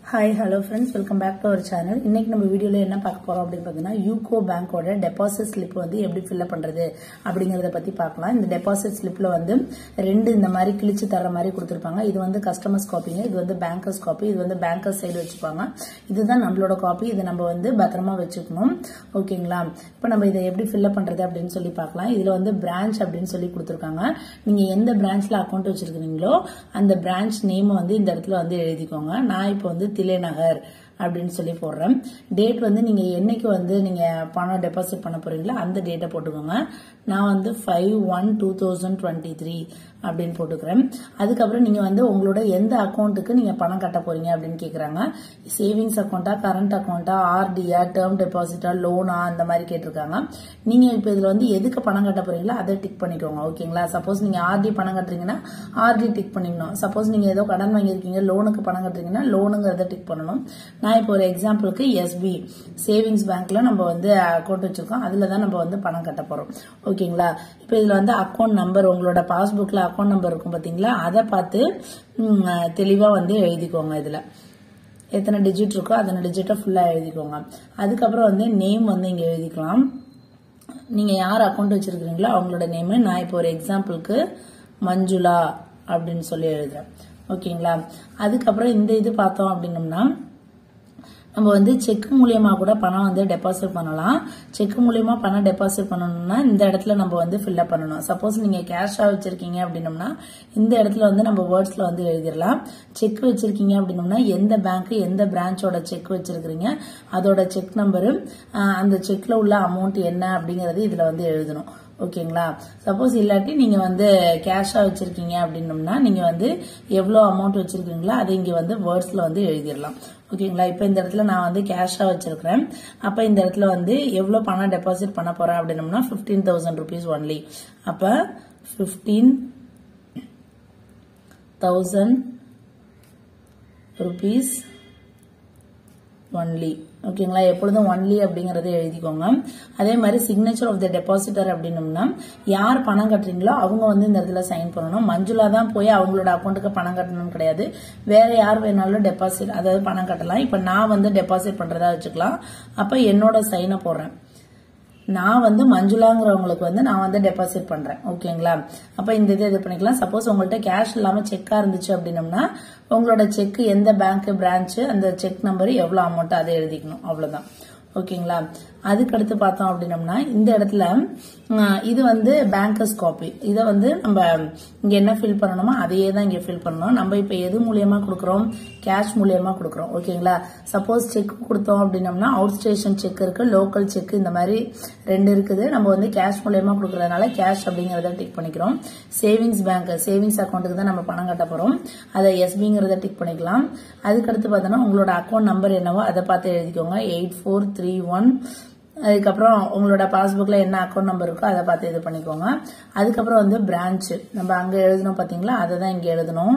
hi hello friends welcome back to our channel இன்னைக்கு நம்ம வீடியோவில் என்ன பார்க்க போறோம் அப்படின்னு பார்த்தீங்கன்னா யூகோ பேங்கோட டெபாசிட் ஸ்லிப் வந்து எப்படி ஃபில்அப் பண்றது அப்படிங்கறத பத்தி பார்க்கலாம் இந்த டெபாசிட் ஸ்லிப்ல வந்து ரெண்டு இந்த மாதிரி கிழிச்சு தர மாதிரி கொடுத்துருப்பாங்க இது வந்து கஸ்டமர்ஸ் காப்பிங்க இது வந்து பேங்கர்ஸ் காப்பி இது வந்து பேங்கர்ஸ் சைடு வச்சுப்பாங்க இதுதான் நம்மளோட காப்பி இதை நம்ம வந்து பத்திரமா வச்சுக்கணும் ஓகேங்களா இப்போ நம்ம இதை எப்படி ஃபில்அப் பண்றது அப்படின்னு சொல்லி பார்க்கலாம் இதுல வந்து பிரான்ச் அப்படின்னு சொல்லி கொடுத்துருக்காங்க நீங்க எந்த பிரான்ச்ல அக்கௌண்ட் வச்சிருக்கீங்களோ அந்த பிரான்ச் நேம் வந்து இந்த இடத்துல வந்து எழுதிக்கோங்க நான் இப்போ வந்து தில்லைநகர் அப்படின்னு சொல்லி போடுறேன் டேட் வந்து நீங்க என்னைக்கு வந்து நீங்க பணம் டெபாசிட் பண்ண போறீங்களோ அந்த டேட்டை போட்டுக்கோங்க நான் வந்து five one two thousand twenty three அப்படின்னு போட்டுக்கிறேன் அதுக்கப்புறம் நீங்க வந்து உங்களோட எந்த அக்கௌண்ட்டுக்கு நீங்க பணம் கட்ட போறீங்க அப்படின்னு கேக்குறாங்க சேவிங்ஸ் அக்கௌண்ட்டா கரண்ட் அக்கௌண்ட்டா ஆர்டியா டேர்ம் டெபாசிட்டா லோனா அந்த மாதிரி கேட்டிருக்காங்க நீங்க இப்ப இதுல வந்து எதுக்கு பணம் கட்ட போறீங்களோ அதை டிக் பண்ணிக்கோங்க ஓகேங்களா சப்போஸ் நீங்க ஆர்டி பணம் கட்டுறீங்கன்னா ஆர்டி டிக் பண்ணிக்கணும் சப்போஸ் நீங்க ஏதோ கடன் வாங்கியிருக்கீங்க லோனுக்கு பணம் கட்டுறீங்கன்னா லோனுங்கிறத டிக் பண்ணணும் நான் இப்போ ஒரு எக்ஸாம்பிளுக்கு எஸ்பி சேவிங்ஸ் பேங்க்ல நம்ம வந்து அக்கௌண்ட் வச்சிருக்கோம் அதுல தான் நம்ம வந்து பணம் கட்ட போறோம் ஓகேங்களா இப்போ இதுல வந்து அக்கௌண்ட் நம்பர் உங்களோட பாஸ்புக்ல அக்கௌண்ட் நம்பர் இருக்கும் பாத்தீங்களா அதை பார்த்து ம், தெளிவா வந்து எழுதிக்கோங்க இதுல எத்தனை டிஜிட் இருக்கோ அத்தனை டிஜிட்டை ஃபுல்லா எழுதிக்கோங்க அதுக்கப்புறம் வந்து நேம் வந்து இங்க எழுதிக்கலாம் நீங்க யார் அக்கௌண்ட் வச்சிருக்கீங்களோ அவங்களோட நேம் நான் இப்போ ஒரு எக்ஸாம்பிளுக்கு மஞ்சுளா அப்படின்னு சொல்லி எழுதுறேன் ஓகேங்களா அதுக்கப்புறம் இந்த இது பார்த்தோம் அப்படின்னம்னா நம்ம வந்து செக் மூலியமா கூட பணம் வந்து டெபாசிட் பண்ணலாம் செக் மூலியமா பணம் டெபாசிட் பண்ணணும்னா இந்த இடத்துல நம்ம வந்து ஃபில்அப் பண்ணணும் சப்போஸ் நீங்க கேஷா வச்சிருக்கீங்க அப்படின்னம்னா இந்த இடத்துல வந்து நம்ம வேர்ட்ஸ்ல வந்து எழுதிடலாம் செக் வச்சிருக்கீங்க அப்படின்னம்னா எந்த பேங்க் எந்த பிரான்ச்சோட செக் வச்சிருக்கீங்க அதோட செக் நம்பரு அந்த செக்ல உள்ள அமௌண்ட் என்ன அப்படிங்கறது இதுல வந்து எழுதணும் ஓகேங்களா சப்போஸ் இல்லாட்டி நீங்க வந்து கேஷா வச்சிருக்கீங்க அப்படின்னம்னா நீங்க வந்து எவ்வளவு அமௌண்ட் வச்சிருக்கீங்களோ அதை இங்க வந்து வேர்ட்ஸ்ல வந்து எழுதிடலாம் ஓகேங்களா இப்போ இந்த இடத்துல நான் வந்து கேஷா வச்சிருக்கிறேன் அப்ப இந்த இடத்துல வந்து எவ்வளவு பணம் டெபாசிட் பண்ண போறேன் அப்படின்னம்னா பிப்டீன் தௌசண்ட் ருபீஸ் ஒன்லி அப்ப பிப்டீன் தௌசண்ட் ருபீஸ் ஒன்லி ஓகேங்களா எப்பொழுதும் ஒன்லி அப்படிங்கறத எழுதிக்கோங்க அதே மாதிரி சிக்னேச்சர் ஆஃப் த டெபாசிட்டர் அப்படின்னம்னா யார் பணம் கட்டுறீங்களோ அவங்க வந்து இந்த இடத்துல சைன் பண்ணணும் மஞ்சுளா தான் போய் அவங்களோட அக்கௌண்ட்டுக்கு பணம் கட்டணும்னு கிடையாது வேற யார் வேணாலும் டெபாசிட் அதாவது பணம் கட்டலாம் இப்ப நான் வந்து டெபாசிட் பண்றதா வச்சுக்கலாம் அப்ப என்னோட சைனை போடுறேன் நான் வந்து மஞ்சுளாங்கிறவங்களுக்கு வந்து நான் வந்து டெபாசிட் பண்றேன் ஓகேங்களா அப்ப இந்த இது இது பண்ணிக்கலாம் சப்போஸ் உங்கள்ட்ட கேஷ் இல்லாம செக்கா இருந்துச்சு அப்படின்னம்னா உங்களோட செக் எந்த பேங்க் பிரான்ச் அந்த செக் நம்பர் எவ்வளவு அமௌண்ட் அதை எழுதிக்கணும் அவ்வளவுதான் ஓகேங்களா அதுக்கடுத்து பார்த்தோம் அப்படின்னம்னா இந்த இடத்துல ஆஹ், இது வந்து பேங்கர்ஸ் காப்பி இதை வந்து நம்ம இங்க என்ன ஃபில் பண்ணணுமோ அதையே தான் இங்க ஃபில் பண்ணணும் நம்ம இப்ப எது மூலியமா கொடுக்குறோம் கேஷ் மூலியமா கொடுக்குறோம் ஓகேங்களா சப்போஸ் செக் கொடுத்தோம் அப்படின்னம்னா அவுட் ஸ்டேஷன் செக் இருக்கு லோக்கல் செக் இந்த மாதிரி ரெண்டு இருக்குது நம்ம வந்து கேஷ் மூலியமா கொடுக்கறதுனால கேஷ் அப்படிங்கறத டிக் பண்ணிக்கிறோம் சேவிங்ஸ் பேங்க் சேவிங்ஸ் அக்கௌண்ட்டுக்கு தான் நம்ம பணம் கட்ட போறோம் அதை எஸ்பிங்கிறத டிக் பண்ணிக்கலாம் அதுக்கடுத்து பார்த்தோன்னா உங்களோட அக்கௌண்ட் நம்பர் என்னவோ அதை பார்த்து எழுதிக்கோங்க எயிட் ஃபோர் த்ரீ ஒன் அதுக்கப்புறம் உங்களோட பாஸ்புக்ல என்ன அக்கௌண்ட் நம்பர் இருக்கோ அதை பார்த்து இது பண்ணிக்கோங்க அதுக்கப்புறம் வந்து பிரான்ச் நம்ம அங்க எழுதணும் பாத்தீங்களா அதை தான் இங்க எழுதணும்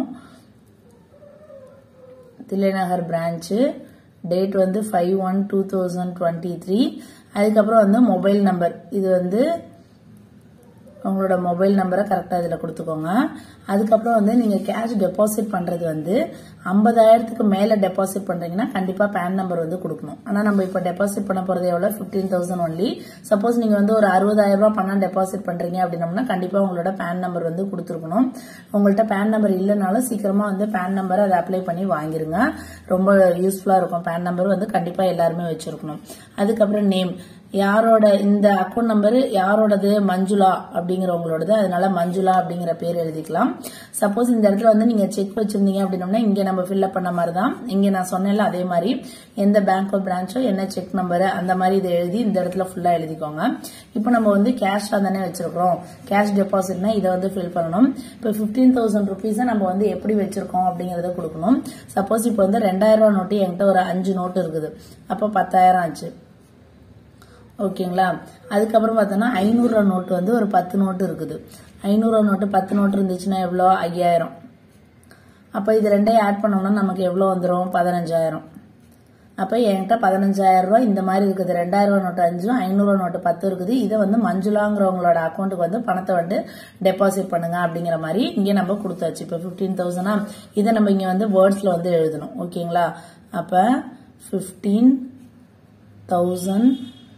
தில்லைநகர் பிரான்ச்சு டேட் வந்து five one two thousand twenty three அதுக்கப்புறம் வந்து மொபைல் நம்பர் இது வந்து உங்களோட மொபைல் நம்பரை கரெக்டாக இதில் கொடுத்துக்கோங்க அதுக்கப்புறம் வந்து நீங்கள் கேஷ் டெபாசிட் பண்ணுறது வந்து ஐம்பதாயிரத்துக்கு மேலே டெபாசிட் பண்ணுறீங்கன்னா கண்டிப்பாக பேன் நம்பர் வந்து கொடுக்கணும் ஆனால் நம்ம இப்போ டெபாசிட் பண்ண போகிறது எவ்வளோ ஃபிஃப்டீன் தௌசண்ட் ஒன்லி சப்போஸ் நீங்கள் வந்து ஒரு அறுபதாயிரம் ரூபாய் பணம் டெபாசிட் பண்ணுறீங்க அப்படின்னம்னா கண்டிப்பாக உங்களோட பேன் நம்பர் வந்து கொடுத்துருக்கணும் உங்கள்கிட்ட பேன் நம்பர் இல்லைனாலும் சீக்கிரமாக வந்து பேன் நம்பர் அதை அப்ளை பண்ணி வாங்கிருங்க ரொம்ப யூஸ்ஃபுல்லாக இருக்கும் பேன் நம்பர் வந்து கண்டிப்பாக எல்லாருமே வச்சிருக்கணும் அதுக்கப்புறம் நேம் யாரோட இந்த அக்கௌண்ட் நம்பர் யாரோடது மஞ்சுளா அப்படிங்கிறவங்களோடது அதனால மஞ்சுளா அப்படிங்கிற பேர் எழுதிக்கலாம் சப்போஸ் இந்த இடத்துல வந்து நீங்க செக் வச்சிருந்தீங்க அப்படின்னம்னா இங்க நம்ம ஃபில்அப் பண்ண மாதிரி தான் இங்க நான் சொன்னேன்ல அதே மாதிரி எந்த பேங்கோ பிரான்ச்சோ என்ன செக் நம்பர் அந்த மாதிரி இதை எழுதி இந்த இடத்துல ஃபுல்லா எழுதிக்கோங்க இப்போ நம்ம வந்து கேஷா தானே வச்சிருக்கோம் கேஷ் டெபாசிட்னா இதை வந்து ஃபில் பண்ணணும் இப்போ பிப்டீன் தௌசண்ட் ருபீஸை நம்ம வந்து எப்படி வச்சிருக்கோம் அப்படிங்கறத கொடுக்கணும் சப்போஸ் இப்போ வந்து ரெண்டாயிரம் ரூபாய் நோட்டு என்கிட்ட ஒரு அஞ்சு நோட்டு இருக்குது அப்போ பத்தாயிரம் ஆச்சு ஓகேங்களா அதுக்கப்புறம் பார்த்தோன்னா ஐநூறுரூவா நோட்டு வந்து ஒரு பத்து நோட்டு இருக்குது ஐநூறுரூவா நோட்டு பத்து நோட்டு இருந்துச்சுன்னா எவ்வளோ ஐயாயிரம் அப்போ இது ரெண்டையும் ஆட் பண்ணோம்னா நமக்கு எவ்வளோ வந்துடும் பதினஞ்சாயிரம் அப்போ என்கிட்ட பதினஞ்சாயிரம் ரூபாய் இந்த மாதிரி இருக்குது ரெண்டாயிரம் ரூபாய் நோட்டு அஞ்சும் ஐநூறுரூவா நோட்டு பத்து இருக்குது இதை வந்து மஞ்சுளாங்கிறவங்களோட அக்கௌண்ட்டுக்கு வந்து பணத்தை வந்து டெபாசிட் பண்ணுங்க அப்படிங்கிற மாதிரி இங்கே நம்ம கொடுத்தாச்சு இப்போ ஃபிஃப்டீன் தௌசண்டா இதை நம்ம இங்கே வந்து வேர்ட்ஸில் வந்து எழுதணும் ஓகேங்களா அப்போ ஃபிஃப்டீன் தௌசண்ட்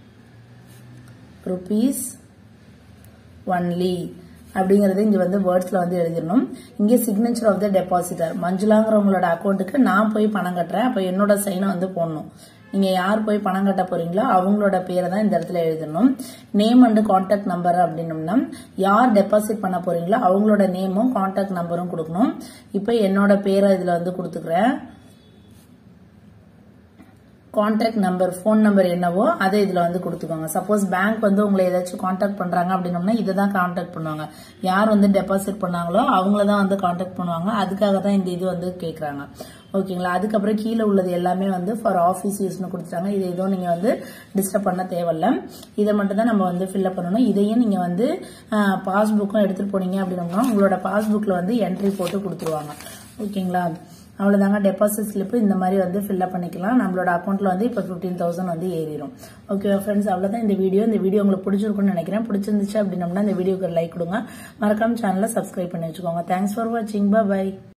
ருபீஸ் ஒன்லி அப்படிங்கறது இங்க வந்து வேர்ட்ஸ்ல வந்து எழுதிடணும் இங்க சிக்னேச்சர் ஆஃப் த டெபாசிட்டர் மஞ்சுளாங்கிறவங்களோட அக்கௌண்ட்டுக்கு நான் போய் பணம் கட்டுறேன் அப்ப என்னோட சைனை வந்து போடணும் நீங்க யார் போய் பணம் கட்ட போறீங்களோ அவங்களோட பேரை தான் இந்த இடத்துல எழுதணும் நேம் அண்ட் கான்டாக்ட் நம்பர் அப்படின்னம்னா யார் டெபாசிட் பண்ண போறீங்களோ அவங்களோட நேமும் கான்டாக்ட் நம்பரும் கொடுக்கணும் இப்போ என்னோட பேரை இதுல வந்து கொடுத்துக்கிறேன் கான்டாக்ட் நம்பர் ஃபோன் நம்பர் என்னவோ அதை இதுல வந்து கொடுத்துக்கோங்க சப்போஸ் பேங்க் வந்து உங்களை ஏதாச்சும் கான்டாக்ட் பண்றாங்க அப்படின்னம்னா இதை தான் கான்டாக்ட் பண்ணுவாங்க யார் வந்து டெபாசிட் பண்ணாங்களோ அவங்கள தான் வந்து கான்டாக்ட் பண்ணுவாங்க அதுக்காக தான் இந்த இது வந்து கேட்கறாங்க ஓகேங்களா அதுக்கப்புறம் கீழே உள்ளது எல்லாமே வந்து ஃபார் ஆஃபீஸ் யூஸ்னு கொடுத்துட்டாங்க இது எதுவும் நீங்க வந்து டிஸ்டர்ப் பண்ண தேவையில்ல இதை மட்டும் தான் நம்ம வந்து ஃபில்அப் பண்ணணும் இதையும் நீங்க வந்து பாஸ்புக்கும் எடுத்துட்டு போனீங்க அப்படின்னம்னா உங்களோட பாஸ்புக்ல வந்து என்ட்ரி போட்டு கொடுத்துருவாங்க ஓகேங்களா அவ்வளவுதாங்க டெபாசிட் ஸ்லிப் இந்த மாதிரி வந்து ஃபில்அப் பண்ணிக்கலாம் நம்மளோட அக்கௌண்ட்ல வந்து இப்போ ஃபிஃப்டீன் தௌசண்ட் வந்து ஏறிடும் ஓகே ஃப்ரெண்ட்ஸ் அவ்வளவுதான் இந்த வீடியோ இந்த வீடியோ உங்களுக்கு பிடிச்சிருக்கும்னு நினைக்கிறேன் பிடிச்சிருந்துச்சு அப்படின்னம்னா இந்த வீடியோக்கு லைக் கொடுங்க மறக்காம சேனலை சப்ஸ்கிரைப் பண்ணி வச்சுக்கோங்க தேங்க்ஸ் ஃபார் வாட்சிங் பை